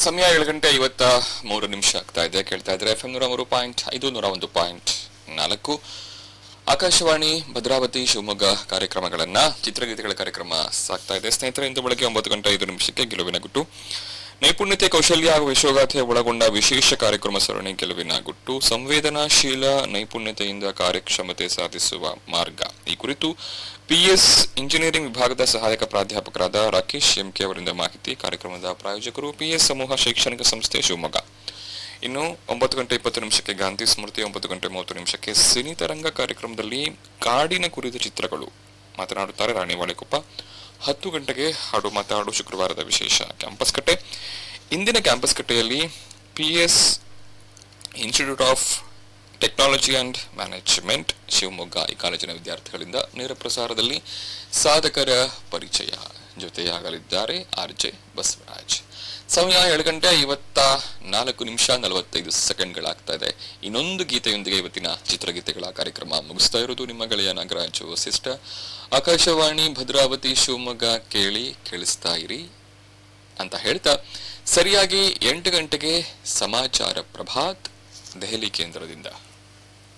ಸಮಯ ಏಳು ಗಂಟೆ ಐವತ್ತ ಮೂರು ನಿಮಿಷ ಆಗ್ತಾ ಇದೆ ಕೇಳ್ತಾ ಇದ್ರೆ ಎಫ್ ಎಂ ನೂರ ಮೂರು ಪಾಯಿಂಟ್ ಐದು ನೂರ ಒಂದು ಪಾಯಿಂಟ್ ನಾಲ್ಕು ಆಕಾಶವಾಣಿ ಭದ್ರಾವತಿ ಶಿವಮೊಗ್ಗ ಕಾರ್ಯಕ್ರಮಗಳನ್ನ ಚಿತ್ರಗೀತೆಗಳ ಕಾರ್ಯಕ್ರಮ ಸಾಗ್ತಾ ಇದೆ ಸ್ನೇಹಿತರೆ ಇಂದು ಬೆಳಗ್ಗೆ ಒಂಬತ್ತು ಗಂಟೆ ಐದು ನಿಮಿಷಕ್ಕೆ ಗೆಲುವಿನ ಗುಟ್ಟು ನೈಪುಣ್ಯತೆ ಕೌಶಲ್ಯ ಹಾಗೂ ಯಶೋಗಾಥೆ ಒಳಗೊಂಡ ವಿಶೇಷ ಕಾರ್ಯಕ್ರಮ ಸರಣಿ ಗೆಲುವಿನ ಗುಟ್ಟು ಸಂವೇದನಾಶೀಲ ನೈಪುಣ್ಯತೆಯಿಂದ ಕಾರ್ಯಕ್ಷಮತೆ ಸಾಧಿಸುವ ಮಾರ್ಗ ಈ ಕುರಿತು ಪಿಎಸ್ ಇಂಜಿನಿಯರಿಂಗ್ ವಿಭಾಗದ ಸಹಾಯಕ ಪ್ರಾಧ್ಯಾಪಕರಾದ ರಾಕೇಶ್ ಎಂಕೆ ಅವರಿಂದ ಮಾಹಿತಿ ಕಾರ್ಯಕ್ರಮದ ಪ್ರಾಯೋಜಕರು ಪಿಎಸ್ ಸಮೂಹ ಶೈಕ್ಷಣಿಕ ಸಂಸ್ಥೆ ಶಿವಮೊಗ್ಗ ಇನ್ನು ಒಂಬತ್ತು ಗಂಟೆ ಇಪ್ಪತ್ತು ನಿಮಿಷಕ್ಕೆ ಗಾಂಧಿ ಸ್ಮೃತಿ ಒಂಬತ್ತು ಗಂಟೆ ಮೂವತ್ತು ನಿಮಿಷಕ್ಕೆ ಸಿನಿ ತರಂಗ ಕಾರ್ಯಕ್ರಮದಲ್ಲಿ ಕಾಡಿನ ಕುರಿತ ಚಿತ್ರಗಳು ಮಾತನಾಡುತ್ತಾರೆ ರಾಣಿ ವಾಳೆಕೊಪ್ಪ ಹತ್ತು ಗಂಟೆಗೆ ಹಾಡು ಮಾತಾಡು ಶುಕ್ರವಾರದ ವಿಶೇಷ ಕ್ಯಾಂಪಸ್ ಕಟ್ಟೆ ಇಂದಿನ ಕ್ಯಾಂಪಸ್ ಕಟ್ಟೆಯಲ್ಲಿ PS institute of technology and management Shivamogga ಈ ಕಾಲೇಜಿನ ವಿದ್ಯಾರ್ಥಿಗಳಿಂದ ನೇರ ಪ್ರಸಾರದಲ್ಲಿ ಸಾಧಕರ ಪರಿಚಯ ಜೊತೆಯಾಗಲಿದ್ದಾರೆ ಆರ್ ಜೆ ಬಸವರಾಜ್ ಸಮಯ ಏಳು ಗಂಟೆ ಐವತ್ತ ನಾಲ್ಕು ನಿಮಿಷ ನಲವತ್ತೈದು ಸೆಕೆಂಡ್ಗಳಾಗ್ತಾ ಇದೆ ಇನ್ನೊಂದು ಗೀತೆಯೊಂದಿಗೆ ಇವತ್ತಿನ ಚಿತ್ರಗೀತೆಗಳ ಕಾರ್ಯಕ್ರಮ ಮುಗಿಸ್ತಾ ಇರೋದು ನಿಮ್ಮ ಗೆಳೆಯ ನಾಗರಾಜು ವಸಿಷ್ಠ ಆಕಾಶವಾಣಿ ಭದ್ರಾವತಿ ಶಿವಮೊಗ್ಗ ಕೇಳಿ ಕೇಳಿಸ್ತಾ ಇರಿ ಅಂತ ಹೇಳ್ತಾ ಸರಿಯಾಗಿ ಎಂಟು ಗಂಟೆಗೆ ಸಮಾಚಾರ ಪ್ರಭಾತ್ ದೆಹಲಿ ಕೇಂದ್ರದಿಂದ